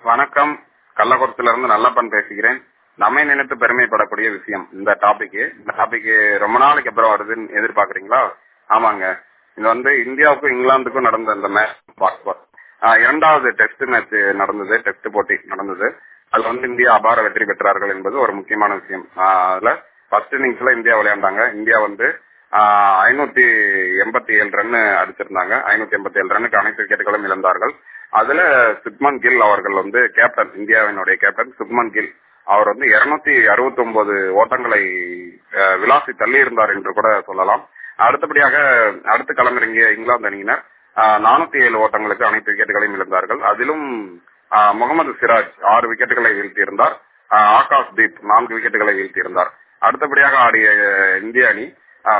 வணக்கம் கள்ளக்குறிச்சியில இருந்து நல்லப்பன் பேசுகிறேன் நம்மை நினைத்து பெருமைப்படக்கூடிய விஷயம் இந்த டாபிக் இந்த டாபிக் ரொம்ப நாளைக்கு அப்புறம் வருதுன்னு எதிர்பார்க்கறீங்களா ஆமாங்க இது வந்து இந்தியாவுக்கும் இங்கிலாந்துக்கும் நடந்த இந்த மேட்ச் இரண்டாவது டெஸ்ட் மேட்ச் நடந்தது டெஸ்ட் போட்டி நடந்தது அதுல வந்து இந்தியா அபார வெற்றி பெற்றார்கள் என்பது ஒரு முக்கியமான விஷயம் ஆஹ் அதுல ஃபர்ஸ்ட் இன்னிங்ஸ்ல இந்தியா விளையாண்டாங்க இந்தியா வந்து ஐநூத்தி எண்பத்தி ஏழு ரன் அடிச்சிருந்தாங்க ஐநூத்தி எண்பத்தி ஏழு ரன்னுக்கு அனைத்து விக்கெட்டுகளும் இழந்தார்கள் அதுல சுக்மன் கில் அவர்கள் வந்து கேப்டன் இந்தியாவினுடைய கேப்டன் சுக்மன் கில் அவர் வந்து இருநூத்தி அறுபத்தி ஒன்பது ஓட்டங்களை விளாசி தள்ளி இருந்தார் என்று கூட சொல்லலாம் அடுத்தபடியாக அடுத்து களமிறங்கிய இங்கிலாந்து அணியினர் நானூத்தி ஏழு ஓட்டங்களுக்கு அனைத்து விக்கெட்டுகளையும் இழந்தார்கள் அதிலும் முகமது சிராஜ் ஆறு விக்கெட்டுகளை வீழ்த்தியிருந்தார் ஆகாஷ் தீப் நான்கு விக்கெட்டுகளை வீழ்த்தியிருந்தார் அடுத்தபடியாக ஆடிய இந்திய அணி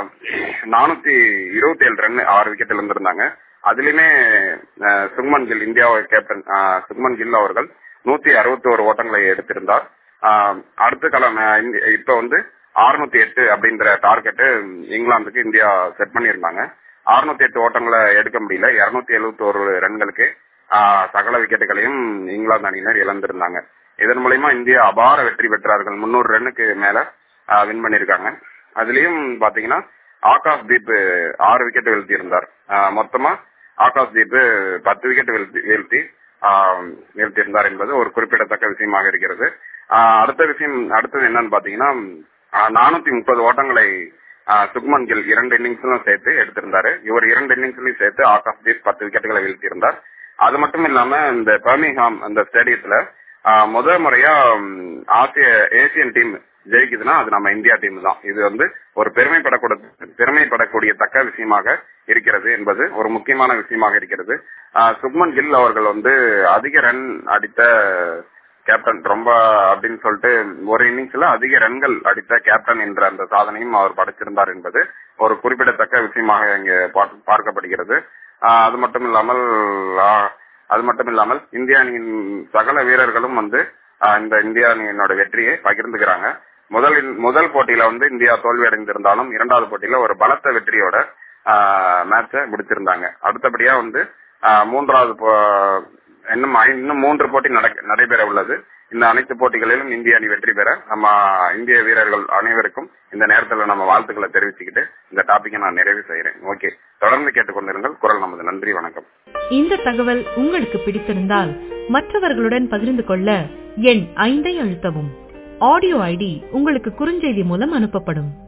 நானூத்தி இருபத்தி ஏழு ரன் ஆறு விக்கெட் இழந்திருந்தாங்க அதுலயுமே சுக்மன் கில் இந்தியா கேப்டன் சுக்மன் கில் அவர்கள் நூத்தி அறுபத்தி ஒரு ஓட்டங்களை எடுத்திருந்தார் அடுத்த களம் இப்ப வந்து அறுநூத்தி எட்டு அப்படின்ற டார்கெட் இங்கிலாந்துக்கு இந்தியா செட் பண்ணியிருந்தாங்க அறுநூத்தி எட்டு ஓட்டங்களை எடுக்க முடியல இருநூத்தி எழுபத்தி ஒரு ரன்களுக்கு சகல விக்கெட்டுகளையும் இங்கிலாந்து அணியினர் இழந்திருந்தாங்க இதன் மூலயமா இந்தியா அபார வெற்றி பெற்றார்கள் முன்னூறு ரன்னுக்கு மேல வின் பண்ணிருக்காங்க அதுலயும் பாத்தீங்கன்னா ஆகாஷ் தீப் ஆறு விக்கெட் வீழ்த்தி இருந்தார் மொத்தமா ஆகாஷ் தீப் பத்து விக்கெட் வீழ்த்தி வீழ்த்தி வீழ்த்தி இருந்தார் என்பது ஒரு குறிப்பிடத்தக்க விஷயமாக இருக்கிறது அடுத்த விஷயம் அடுத்தது என்னன்னு பாத்தீங்கன்னா நானூத்தி முப்பது ஓட்டங்களை சுக்மன் கில் இரண்டு இன்னிங்ஸ்லும் சேர்த்து எடுத்திருந்தாரு இவர் இரண்டு இன்னிங்ஸ்லயும் சேர்த்து ஆகாஷ் தீப் பத்து விக்கெட்டுகளை வீழ்த்தி இருந்தார் அது மட்டும் இல்லாம இந்த பர்மிங்ஹாம் அந்த ஸ்டேடியத்துல முதல் முறையா ஆசிய ஏசியன் டீம் ஜெயிக்குதுன்னா அது நம்ம இந்தியா டீம் தான் இது வந்து ஒரு பெருமைப்படக்கூடிய பெருமைப்படக்கூடிய தக்க விஷயமாக இருக்கிறது என்பது ஒரு முக்கியமான விஷயமாக இருக்கிறது சுக்மன் கில் அவர்கள் வந்து அதிக ரன் அடித்த கேப்டன் ரொம்ப அப்படின்னு சொல்லிட்டு ஒரு இன்னிங்ஸ்ல அதிக ரன்கள் அடித்த கேப்டன் என்ற அந்த சாதனையும் அவர் படைச்சிருந்தார் என்பது ஒரு குறிப்பிடத்தக்க விஷயமாக இங்கே பார்க்கப்படுகிறது அது மட்டும் இல்லாமல் அது மட்டும் இல்லாமல் இந்திய அணியின் சகல வீரர்களும் வந்து இந்த இந்திய அணியினோட வெற்றியை பகிர்ந்துக்கிறாங்க முதல் முதல் போட்டியில வந்து இந்தியா தோல்வி அடைந்திருந்தாலும் இரண்டாவது போட்டியில ஒரு பலத்த வெற்றியோட மேட்சை முடிச்சிருந்தாங்க அடுத்தபடியா வந்து மூன்றாவது இன்னும் இன்னும் மூன்று போட்டி நடைபெற உள்ளது இந்த அனைத்து போட்டிகளிலும் இந்திய அணி வெற்றி பெற நம்ம இந்திய வீரர்கள் அனைவருக்கும் இந்த நேரத்தில் நம்ம வாழ்த்துக்களை தெரிவிச்சுக்கிட்டு இந்த டாபிக்கை நான் நிறைவு செய்யறேன் ஓகே தொடர்ந்து கேட்டுக்கொண்டிருங்கள் குரல் நமது நன்றி வணக்கம் இந்த தகவல் உங்களுக்கு பிடித்திருந்தால் மற்றவர்களுடன் பகிர்ந்து கொள்ள எண் ஐந்தை அழுத்தவும் ஆடியோ ஐடி உங்களுக்கு குறுஞ்செய்தி மூலம் அனுப்பப்படும்